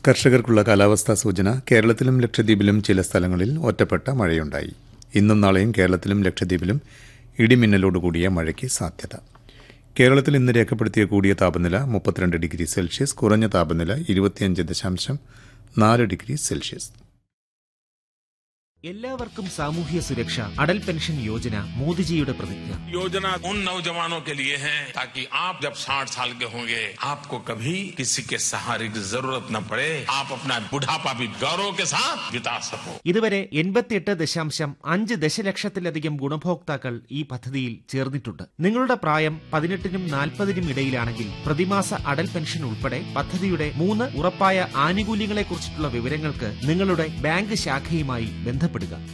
കർഷകർക്കുള്ള കാലാവസ്ഥാ സൂചന കേരളത്തിലും ലക്ഷദ്വീപിലും ചില സ്ഥലങ്ങളിൽ ഒറ്റപ്പെട്ട മഴയുണ്ടായി ഇന്നും നാളെയും കേരളത്തിലും ലക്ഷദ്വീപിലും ഇടിമിന്നലോടുകൂടിയ മഴയ്ക്ക് സാധ്യത കേരളത്തിൽ ഇന്ന് രേഖപ്പെടുത്തിയ കൂടിയ താപനില മുപ്പത്തിരണ്ട് ഡിഗ്രി സെൽഷ്യസ് കുറഞ്ഞ താപനില ഇരുപത്തിയഞ്ച് ദശാംശം നാല് ഡിഗ്രി സെൽഷ്യസ് എല്ലാവർക്കും സാമൂഹ്യ സുരക്ഷ അടൽ പെൻഷൻ യോജന മോദിജിയുടെ പ്രതിജ്ഞ योजना उन नौजवानों के लिए है ताकि आप जब 60 साल के होंगे आपको कभी किसी के सहारे की जरूरत न पड़े आप अपना बुढ़ापा भी गौरव के साथ बिता सको ഇതുവരെ എൺപത്തിയെട്ട് ദശാംശം അഞ്ച് ദശലക്ഷത്തിലധികം ഗുണഭോക്താക്കൾ ഈ പദ്ധതിയിൽ ചേർന്നിട്ടുണ്ട് നിങ്ങളുടെ പ്രായം പതിനെട്ടിനും നാൽപ്പതിനും ഇടയിലാണെങ്കിൽ പ്രതിമാസ അടൽ പെൻഷൻ ഉൾപ്പെടെ പദ്ധതിയുടെ മൂന്ന് ഉറപ്പായ ആനുകൂല്യങ്ങളെക്കുറിച്ചിട്ടുള്ള വിവരങ്ങൾക്ക് നിങ്ങളുടെ ബാങ്ക് ശാഖയുമായി ബന്ധപ്പെടുക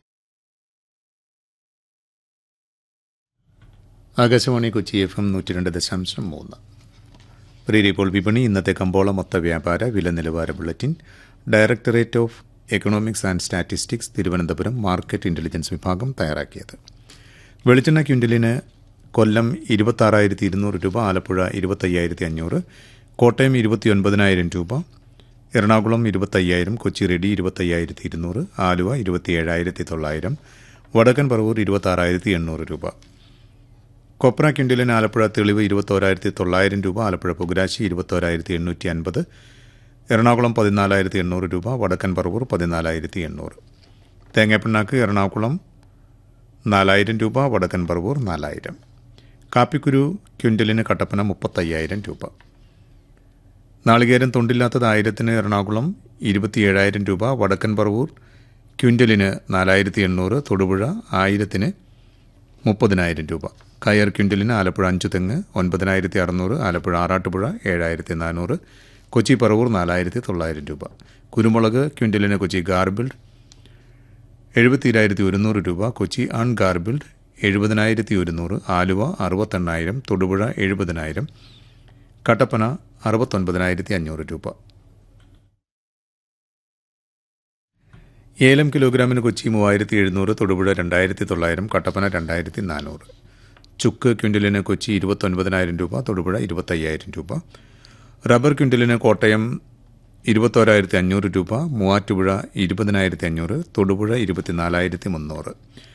ആകാശവാണി കൊച്ചി എഫ് എം നൂറ്റി രണ്ട് ദശാംശം മൂന്ന് പ്രീരിപ്പോൾ വിപണി ഇന്നത്തെ കമ്പോള മൊത്ത വ്യാപാര വില നിലവാര bulletin directorate of economics and statistics Thiruvananthapuram market intelligence വിഭാഗം തയ്യാറാക്കിയത് വെളിച്ചെണ്ണ ക്വിൻ്റലിന് കൊല്ലം ഇരുപത്താറായിരത്തി ഇരുന്നൂറ് രൂപ ആലപ്പുഴ ഇരുപത്തയ്യായിരത്തി അഞ്ഞൂറ് കോട്ടയം ഇരുപത്തിയൊൻപതിനായിരം രൂപ എറണാകുളം ഇരുപത്തയ്യായിരം കൊച്ചി റെഡി ഇരുപത്തയ്യായിരത്തി ഇരുന്നൂറ് ആലുവ ഇരുപത്തിയേഴായിരത്തി തൊള്ളായിരം വടക്കൻ പറവൂർ ഇരുപത്താറായിരത്തി എണ്ണൂറ് രൂപ കൊപ്ര ക്വിൻ്റലിന് ആലപ്പുഴ തെളിവ് ഇരുപത്തോരായിരത്തി തൊള്ളായിരം രൂപ ആലപ്പുഴ പുകുരാശി ഇരുപത്തോരായിരത്തി എണ്ണൂറ്റി അൻപത് എറണാകുളം പതിനാലായിരത്തി എണ്ണൂറ് രൂപ വടക്കൻ പറവൂർ പതിനാലായിരത്തി എണ്ണൂറ് തേങ്ങാപ്പിണ്ണാക്ക് എറണാകുളം നാലായിരം രൂപ വടക്കൻ പറവൂർ നാലായിരം കാപ്പിക്കുരു ക്വിൻ്റലിന് കട്ടപ്പന മുപ്പത്തയ്യായിരം രൂപ നാളികേരം തൊണ്ടില്ലാത്തത് ആയിരത്തിന് എറണാകുളം ഇരുപത്തിയേഴായിരം രൂപ വടക്കൻ പറവൂർ ക്വിൻ്റലിന് നാലായിരത്തി എണ്ണൂറ് തൊടുപുഴ ആയിരത്തിന് മുപ്പതിനായിരം രൂപ കയർ ക്വിൻ്റലിന് ആലപ്പുഴ അഞ്ചു തെങ്ങ് ഒൻപതിനായിരത്തി അറുന്നൂറ് ആലപ്പുഴ ആറാട്ടുപുഴ ഏഴായിരത്തി നാനൂറ് കൊച്ചി പറവൂർ നാലായിരത്തി തൊള്ളായിരം രൂപ കുരുമുളക് ക്വിൻ്റലിന് കൊച്ചി ഗാർബിൾഡ് എഴുപത്തിരായിരത്തി ഒരുന്നൂറ് രൂപ കൊച്ചി അൺഗാർബിൾഡ് എഴുപതിനായിരത്തി ഒരുന്നൂറ് ആലുവ അറുപത്തെണ്ണായിരം തൊടുപുഴ എഴുപതിനായിരം കട്ടപ്പന അറുപത്തൊൻപതിനായിരത്തി അഞ്ഞൂറ് രൂപ ഏലം കിലോഗ്രാമിന് കൊച്ചി മൂവായിരത്തി എഴുന്നൂറ് തൊടുപുഴ രണ്ടായിരത്തി തൊള്ളായിരം കട്ടപ്പന രണ്ടായിരത്തി നാനൂറ് ചുക്ക് ക്വിൻ്റലിന് കൊച്ചി ഇരുപത്തൊൻപതിനായിരം രൂപ തൊടുപുഴ ഇരുപത്തയ്യായിരം രൂപ റബ്ബർ ക്വിൻ്റലിന് കോട്ടയം ഇരുപത്തോരായിരത്തി അഞ്ഞൂറ് രൂപ മൂവാറ്റുപുഴ ഇരുപതിനായിരത്തി അഞ്ഞൂറ് തൊടുപുഴ ഇരുപത്തിനാലായിരത്തി മുന്നൂറ്